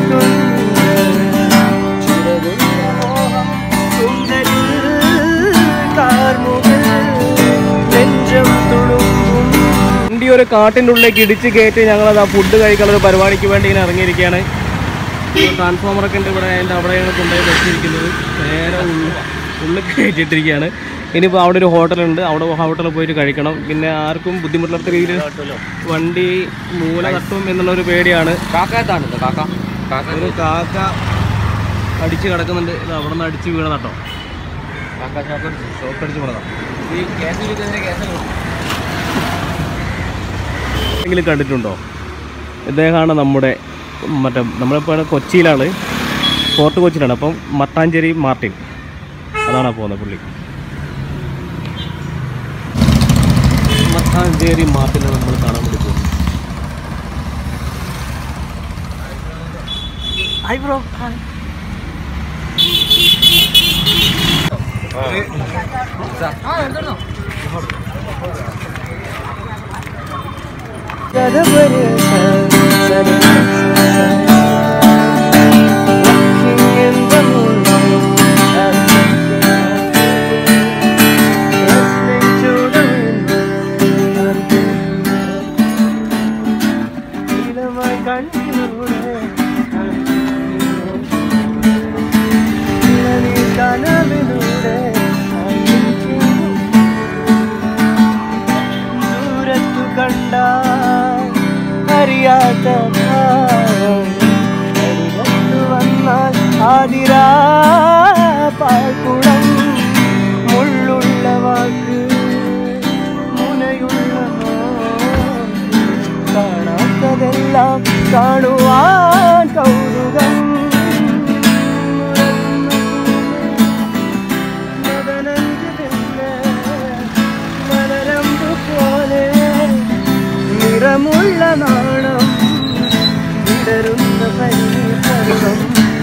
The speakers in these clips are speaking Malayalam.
വണ്ടി ഒരു കാട്ടിൻ്റെ ഉള്ളിലേക്ക് ഇടിച്ച് കയറ്റി ഞങ്ങളത് ആ ഫുഡ് കഴിക്കാനുള്ള ഒരു പരിപാടിക്ക് വേണ്ടി ഇങ്ങനെ ഇറങ്ങിയിരിക്കുകയാണ് ട്രാൻസ്ഫോമറൊക്കെ ഉണ്ട് ഇവിടെ അതിൻ്റെ അവിടെയാണ് കൊണ്ടുപോയി വെച്ചിരിക്കുന്നത് നേരെ ഉള്ളിൽ ഉള്ളിൽ കയറ്റിയിട്ടിരിക്കുകയാണ് ഇനിയിപ്പോൾ അവിടെ ഒരു ഹോട്ടലുണ്ട് അവിടെ ഹോട്ടലിൽ പോയിട്ട് കഴിക്കണം പിന്നെ ആർക്കും ബുദ്ധിമുട്ടില്ലാത്ത രീതിയിൽ വണ്ടി മൂല തട്ടും എന്നുള്ള ഒരു പേടിയാണ് കാക്കത്താണല്ലോ കാക്ക കാക്ക ഒരു കാക്ക അടിച്ച് കിടക്കുന്നുണ്ട് ഇത് അവിടെ നിന്ന് അടിച്ച് വീണ നട്ടോ കാക്ക ഷോക്ക് ഷോക്ക് അടിച്ച് വീണതാ ഈ കേസ് വിളിക്കുന്നതിന് കേസ് എങ്കിലും കണ്ടിട്ടുണ്ടോ ഇദ്ദേഹമാണ് നമ്മുടെ മറ്റേ നമ്മളിപ്പോൾ കൊച്ചിയിലാണ് ഫോർട്ട് കൊച്ചിയിലാണ് അപ്പം മട്ടാഞ്ചേരി മാർട്ടിൻ അതാണ് ആ പോകുന്നത് പുള്ളി മട്ടാഞ്ചേരി മാർട്ടിനെ നമ്മൾ കാണാൻ വേണ്ടി പോകും ഹായ് ബ്രോ ഹായ് ദൂരത്തു കണ്ട അറിയാത്ത ഭാവം അടുത്തു വന്നാൽ ആതിരാ പാൽക്കുടം മുള്ളുള്ള വാക്ക് മുനയുള്ള നോക്ക്. കാണാത്തതെല്ലാം കാണുവാൻ കൗതുകം മലരമ്പ് പോലെ നിറമുള്ള നാണം വിടരുന്ന പരിസരം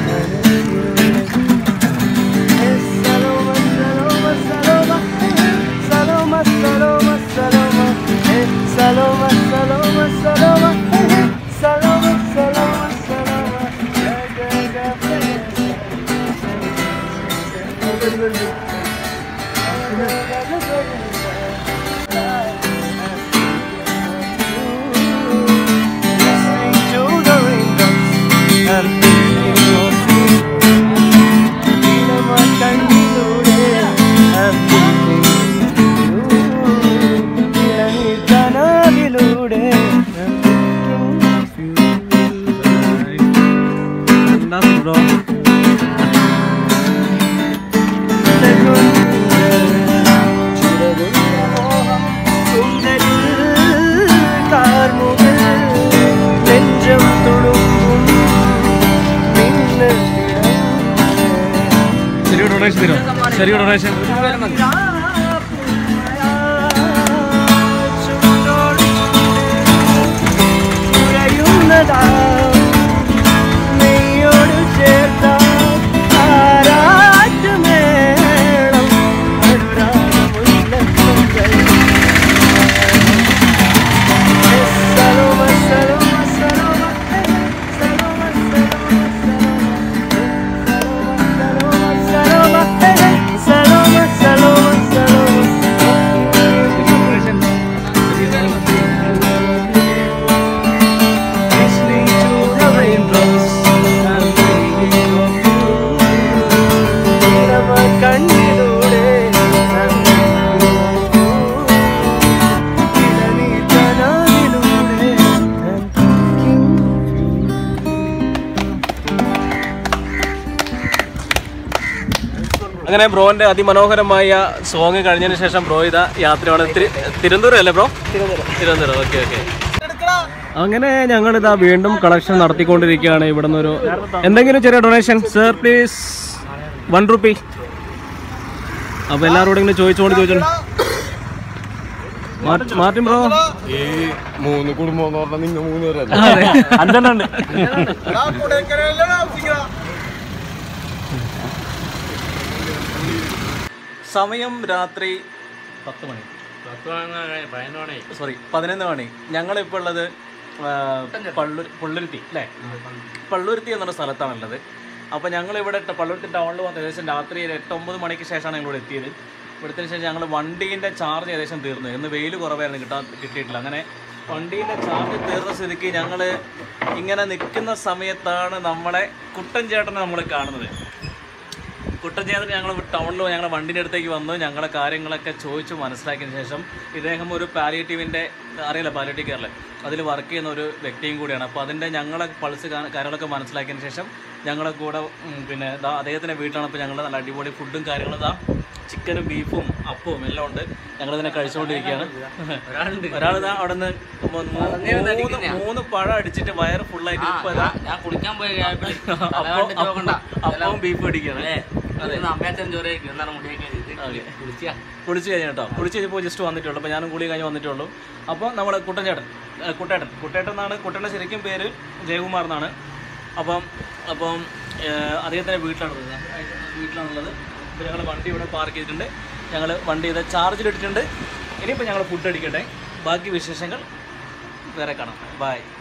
Saloma, saloma, saloma, saloma, saloma, saloma, ga, ga, ga, Listening to the raindrops and thinking of you. ഇടമ കണ്ണിലൂടെ I'm thinking of you. ഇളനീർ കനവിലൂടെ I'm thinking of you. Bro നെഞ്ചം തുളുമ്പും മിന്നൽ ചെറിയ ഡൊണേഷൻ തരുമോ ചെറിയ ഡൊണേഷൻ ഉറയുന്നതാ നെയ്യോട് ചേർത്ത ആരാറ്റുമേളം അനുരാഗമുള്ള Saloma Saloma Saloma Saloma Saloma Saloma Saloma Listening to the raindrops I'm thinking of you ഇളമ കണ്ണിലൂടെ I'm thinking of you ഇളനീർ കനവിലൂടെ I'm thinking of you അങ്ങനെ ബ്രോന്റെ അതിമനോഹരമായ സോങ് കഴിഞ്ഞതിന് ശേഷം ബ്രോ ഇതാ യാത്രയാണ് തിരു- തിരുവനന്തപുരം അല്ലേ ബ്രോ തിരുവനന്തപുരം ഓക്കെ ഓക്കെ അങ്ങനെ ഞങ്ങൾ ഇതാ വീണ്ടും കളക്ഷൻ നടത്തിക്കൊണ്ടിരിക്കുകയാണ് ഇവിടെ ഒരു എന്തെങ്കിലും ചെറിയ donation sir please one rupee അപ്പൊ എല്ലാവരോടും ഇങ്ങനെ ചോദിച്ചോണ്ട് ചോദിച്ചോണ്ട് മാ- മാർട്ടിൻ ബ്രോ ഈ മൂന്ന് കുടുംബം എന്ന് പറഞ്ഞാൽ നിങ്ങൾ മൂന്ന് പേരല്ലേ അതെ അഞ്ചെണ്ണം ഉണ്ട് സമയം രാത്രി പത്ത് മണി സോറി പതിനൊന്ന് മണി ഞങ്ങളിപ്പോൾ ഉള്ളത് ആ, പള്ളു പള്ളുരുത്തി അല്ലേ പള്ളുരുത്തി എന്നൊരു സ്ഥലത്താണുള്ളത് അപ്പോൾ ഞങ്ങൾ ഇവിടെ ട്ട- പള്ളുരുത്തി ടൗണിൽ വന്ന് ഏകദേശം രാത്രി ഒരു എട്ട് ഒമ്പത് മണിക്ക് ശേഷമാണ് ഞങ്ങൾ ഇവിടെ എത്തിയത് ഇവിടുത്തെ ശേഷം ഞങ്ങൾ വണ്ടീൻ്റെ ചാർജ് ഏകദേശം തീർന്നു ഇന്ന് വെയിൽ കുറവായിരുന്നു കിട്ടാൻ കിട്ടിയിട്ടില്ല അങ്ങനെ വണ്ടീൻ്റെ ചാർജ് തീർന്ന സ്ഥിതിക്ക് ഞങ്ങൾ ഇങ്ങനെ നിൽക്കുന്ന സമയത്താണ് നമ്മളെ കുട്ടൻ ചേട്ടനെ നമ്മൾ കാണുന്നത് കുട്ടൻ ചേട്ടൻ ഞങ്ങൾ ടൗണിൽ ഞങ്ങളുടെ വണ്ടിൻ്റെ അടുത്തേക്ക് വന്നു ഞങ്ങളെ കാര്യങ്ങളൊക്കെ ചോദിച്ചു മനസ്സിലാക്കിയതിന് ശേഷം ഇദ്ദേഹം ഒരു പാലിയേറ്റീവിൻ്റെ അറിയില്ല പാലിയേറ്റീവ് കെയറിൽ അതിൽ വർക്ക് ചെയ്യുന്ന ഒരു വ്യക്തിയും കൂടിയാണ് അപ്പോൾ അതിൻ്റെ ഞങ്ങളെ പൾസ് കാ- കാര്യങ്ങളൊക്കെ മനസ്സിലാക്കിയതിന് ശേഷം ഞങ്ങളെ കൂടെ ഉം, പിന്നെ ദാ അദ്ദേഹത്തിൻ്റെ വീട്ടിലാണ് ഇപ്പോൾ ഞങ്ങൾ നല്ല അടിപൊളി ഫുഡും കാര്യങ്ങളും ഇതാ ചിക്കനും ബീഫും അപ്പവും എല്ലാം ഉണ്ട് ഞങ്ങളിതിനെ കഴിച്ചുകൊണ്ടിരിക്കുകയാണ് ഒരാൾ ഇതാ അവിടെ നിന്ന് മൂന്ന് മൂന്ന് പഴം അടിച്ചിട്ട് വയറ് ഫുള്ളായിട്ട് ഇപ്പോൾ ഇതാ ഞാൻ കുളിക്കാൻ പോയി അപ്പം അപ്പവും ബീഫ് അടിക്കുകയാണ് അമ്മയച്ഛൻ ചോറ് കഴിക്കും എന്നാണ് മുടിയൊക്കെ ഓക്കെ കുളിച്ചാ കുളിച്ച് കഴിഞ്ഞു കേട്ടോ കുളിച്ച് കഴിഞ്ഞപ്പോൾ ജസ്റ്റ് വന്നിട്ടുള്ളൂ അപ്പോൾ ഞാനും കുളി കഴിഞ്ഞ് വന്നിട്ടുള്ളൂ അപ്പോൾ നമ്മൾ കുട്ടൻചേട്ടൻ ഏ, കുട്ടേട്ടൻ കുട്ടേട്ടൻ എന്നാണ് കുട്ടൻ്റെ ശരിക്കും പേര് ജയകുമാർ എന്നാണ് അപ്പം അപ്പം ഏ, അദ്ദേഹത്തിൻ്റെ വീട്ടിലാണുള്ളത് വീട്ടിലാണുള്ളത് അപ്പോൾ ഞങ്ങൾ വണ്ടി ഇവിടെ പാർക്ക് ചെയ്തിട്ടുണ്ട് ഞങ്ങൾ വണ്ടി ഇത് ചാർജിലിട്ടിട്ടുണ്ട് ഇനിയിപ്പോൾ ഞങ്ങൾ ഫുഡ് അടിക്കട്ടെ ബാക്കി വിശേഷങ്ങൾ വേറെ കാണാം ബായ്